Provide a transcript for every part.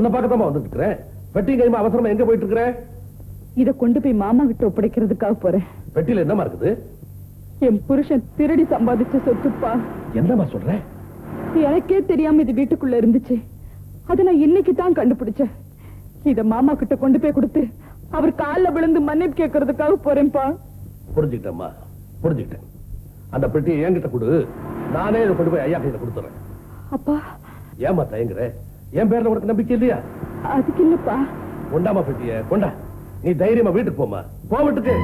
உன்னை பார்க்கத்தாமா வந்துட்டு இருக்கிறேன் பெட்டி கைமா அவசரமா எங்க போயிட்டு இருக்கிற இத கொண்டு போய் மாமா கிட்ட ஒப்படைக்கிறதுக்காக போறேன் பெட்டியில என்னமா இருக்குது என் புருஷன் திருடி சம்பாதிச்ச சொத்துப்பா என்னமா சொல்ற எனக்கே தெரியாம இது வீட்டுக்குள்ள இருந்துச்சு அத நான் இன்னைக்கு தான் கண்டுபிடிச்சேன் இத மாமா கிட்ட கொண்டு போய் கொடுத்து அவர் கால்ல விழுந்து மன்னிப்பு கேட்கறதுக்காக போறேன்ப்பா புரிஞ்சுக்கிட்டேம்மா புரிஞ்சுக்கிட்டேன் அந்த பெட்டியை என்கிட்ட கொடு நானே இதை கொண்டு போய் ஐயா கையில கொடுத்துறேன் அப்பா ஏமா தயங்குற என் பேர்ல உனக்கு நம்பிக்கை இல்லையா அதுக்கு இல்லப்பா கொண்டாமா பெட்டிய கொண்டா நீ தைரியமா வீட்டுக்கு போமா போ வீட்டுக்கு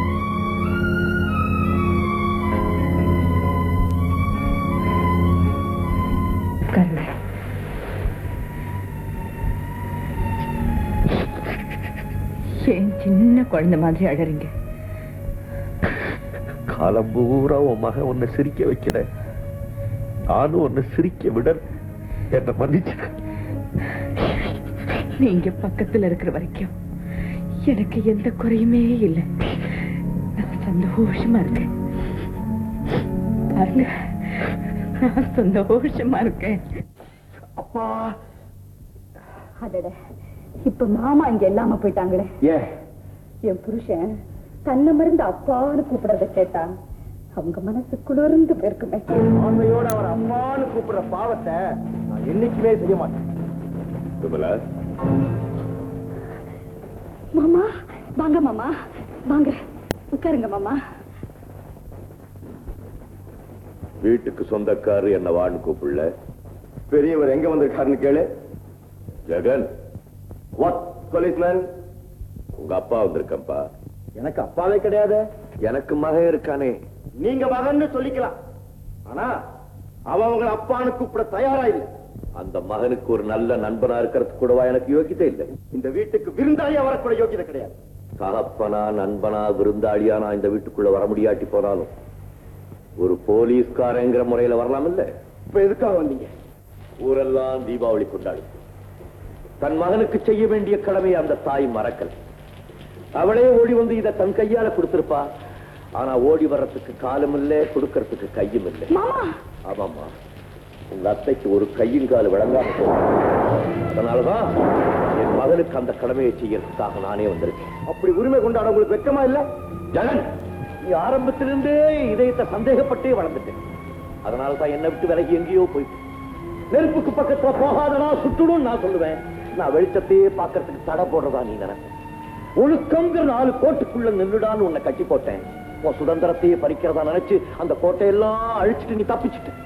ஏன் சின்ன குழந்தை மாதிரி அழறீங்க காலம் பூரா உன் மகன் உன்னை சிரிக்க வைக்கிற நானும் உன்னை சிரிக்க விட என்ன மன்னிச்சு நீங்க பக்கத்துல இருக்கிற வரைக்கும் எனக்கு எந்த குறையுமே இல்லை நான் சந்தோஷமா இருக்கேன் பாருங்க நான் சந்தோஷமா இருக்கேன் அப்பா அதட இப்ப மாமா இங்க இல்லாம போயிட்டாங்களே ஏன் என் புருஷன் தன்னை மருந்து அப்பான்னு கூப்பிடுறத கேட்டா அவங்க மனசு குளிர்ந்து போயிருக்குமே ஆசையோட அவர் அம்மான்னு கூப்பிடுற பாவத்தை நான் என்னைக்குமே செய்ய மாட்டேன் விமலா மாமா வாங்க மாமா வாங்க உட்காருங்க மாமா வீட்டுக்கு சொந்தக்காரு என்ன வான்னு கூப்பிடல பெரியவர் எங்க வந்திருக்காருன்னு கேளு ஜெகன் வாட் போலீஸ்மேன் உங்க அப்பா வந்திருக்கப்பா எனக்கு அப்பாவே கிடையாது எனக்கு மகன் இருக்கானே நீங்க மகன்னு சொல்லிக்கலாம் ஆனா அவன் உங்களை அப்பான்னு கூப்பிட தயாரா இல்லை அந்த மகனுக்கு ஒரு நல்ல நண்பனா இருக்கிறதுக்கு கூடவா எனக்கு யோகியதை இல்லை இந்த வீட்டுக்கு விருந்தாளியா வரக்கூட யோகியதை கிடையாது தகப்பனா நண்பனா விருந்தாளியா நான் இந்த வீட்டுக்குள்ள வர முடியாட்டி போனாலும் ஒரு போலீஸ்காரங்கிற முறையில வரலாம் இல்ல இப்ப எதுக்காக வந்தீங்க ஊரெல்லாம் தீபாவளி கொண்டாடி தன் மகனுக்கு செய்ய வேண்டிய கடமை அந்த தாய் மறக்கல அவளே ஓடி வந்து இதை தன் கையால கொடுத்திருப்பா ஆனா ஓடி வர்றதுக்கு காலும் இல்ல கொடுக்கறதுக்கு கையும் இல்லை மாமா ஆமாமா உங்க அத்தைக்கு ஒரு கையும் கால் விளங்காம போகும் அதனாலதான் என் மகனுக்கு அந்த கடமையை செய்யறதுக்காக நானே வந்திருக்கேன் அப்படி உரிமை கொண்டாட உங்களுக்கு வெக்கமா இல்ல ஜெகன் நீ ஆரம்பத்திலிருந்தே இதயத்தை சந்தேகப்பட்டே வளர்ந்துட்டேன் அதனால தான் என்னை விட்டு விலகி எங்கேயோ போயிட்டு நெருப்புக்கு பக்கத்துல போகாதனா சுட்டுடும் நான் சொல்லுவேன் நான் வெளிச்சத்தையே பார்க்கறதுக்கு தடை போடுறதா நீ நினைப்ப ஒழுக்கங்கிற நாலு கோட்டுக்குள்ள நின்றுடான்னு உன்னை கட்டி போட்டேன் உன் சுதந்திரத்தையே பறிக்கிறதா நினைச்சு அந்த கோட்டையெல்லாம் அழிச்சிட்டு நீ தப்பிச்சிட்ட